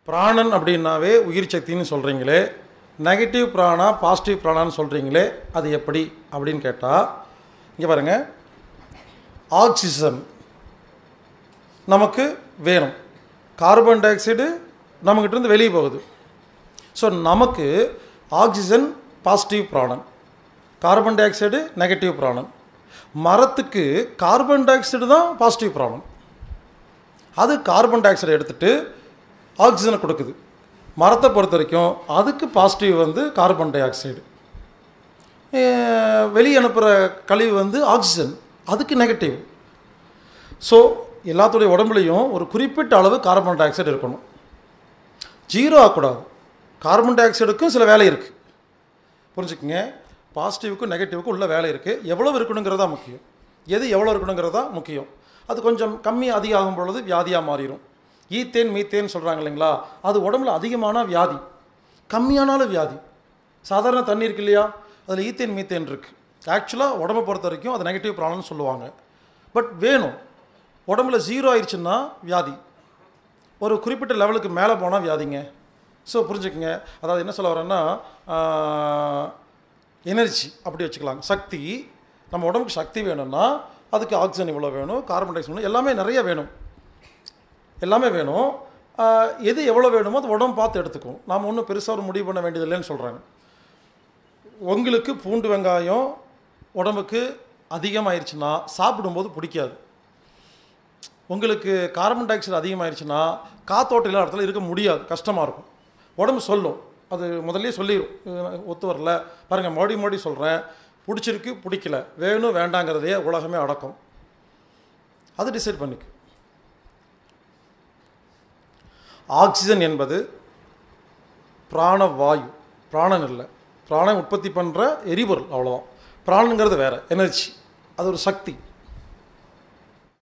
பிராணன் அப்படின்னாவே உயிர் சக்தின்னு சொல்கிறீங்களே நெகட்டிவ் பிராணா பாசிட்டிவ் பிராணான்னு சொல்கிறீங்களே அது எப்படி அப்படின்னு கேட்டால் இங்கே பாருங்கள் ஆக்சிஜன் நமக்கு வேணும் கார்பன் டை ஆக்சைடு நம்மக்கிட்ட இருந்து வெளியே போகுது ஸோ நமக்கு ஆக்சிஜன் பாசிட்டிவ் பிராணன் கார்பன் டை ஆக்சைடு நெகட்டிவ் பிராணன் மரத்துக்கு கார்பன் டை ஆக்சைடு தான் பாசிட்டிவ் பிராணன் அது கார்பன் டை ஆக்சைடை எடுத்துகிட்டு ஆக்சிஜனை கொடுக்குது மரத்தை பொறுத்த வரைக்கும் அதுக்கு பாசிட்டிவ் வந்து கார்பன் டை ஆக்சைடு வெளியே அனுப்புகிற கழிவு வந்து ஆக்சிஜன் அதுக்கு நெகட்டிவ் ஸோ எல்லாத்துடைய உடம்புலையும் ஒரு குறிப்பிட்ட அளவு கார்பன் டை ஆக்சைடு இருக்கணும் ஜீரோ ஆகக்கூடாது கார்பன் டை ஆக்சைடுக்கும் சில வேலை இருக்குது புரிஞ்சுக்குங்க பாசிட்டிவுக்கும் நெகட்டிவுக்கும் உள்ள வேலை இருக்குது எவ்வளோ இருக்கணுங்கிறது தான் முக்கியம் எது எவ்வளோ இருக்கணுங்கிறது தான் முக்கியம் அது கொஞ்சம் கம்மி அதிகமாகும் பொழுது வியாதியாக மாறிடும் ஈத்தேன் மீத்தேன் சொல்கிறாங்க இல்லைங்களா அது உடம்புல அதிகமான வியாதி கம்மியானாலும் வியாதி சாதாரண தண்ணி இருக்கு இல்லையா அதில் ஈத்தேன் மீத்தேன் இருக்குது ஆக்சுவலாக உடம்பை பொறுத்த வரைக்கும் அது நெகட்டிவ் ப்ராப்ளம்னு சொல்லுவாங்க பட் வேணும் உடம்புல ஜீரோ ஆயிடுச்சுன்னா வியாதி ஒரு குறிப்பிட்ட லெவலுக்கு மேலே போனால் வியாதிங்க ஸோ புரிஞ்சுக்குங்க அதாவது என்ன சொல்ல வரேன்னா எனர்ஜி அப்படி வச்சுக்கலாம் சக்தி நம்ம உடம்புக்கு சக்தி வேணும்னா அதுக்கு ஆக்சிஜன் இவ்வளோ வேணும் கார்பன் டை ஆக்சைடு வேணும் எல்லாமே நிறைய வேணும் எல்லாமே வேணும் ஆஹ் எது எவ்வளோ வேணுமோ அது உடம்பு பார்த்து எடுத்துக்கும் நாம் ஒன்றும் பெருசாக ஒரு முடிவு பண்ண வேண்டியதில்லைன்னு சொல்கிறாங்க உங்களுக்கு பூண்டு வெங்காயம் உடம்புக்கு அதிகமாயிருச்சுன்னா சாப்பிடும்போது பிடிக்காது உங்களுக்கு கார்பன் டை ஆக்சைடு அதிகமாயிருச்சுன்னா காத்தோட்டம் இல்லாத இடத்துல இருக்க முடியாது கஷ்டமாக இருக்கும் உடம்பு சொல்லும் அது முதல்லயே சொல்லிடும் இது ஒத்து வரல பாருங்கள் மறுபடியும் மறுபடியும் சொல்கிறேன் பிடிச்சிருக்கு பிடிக்கல வேணும் வேண்டாங்கிறதையே உலகமே அடக்கும் அது டிசைட் பண்ணிக்கு ஆக்சிஜன் என்பது பிராணவாயு பிராணன் இல்லை பிராணன் உற்பத்தி பண்ணுற எரிபொருள் அவ்வளோதான் பிராணங்கிறது வேறு எனர்ஜி அது ஒரு சக்தி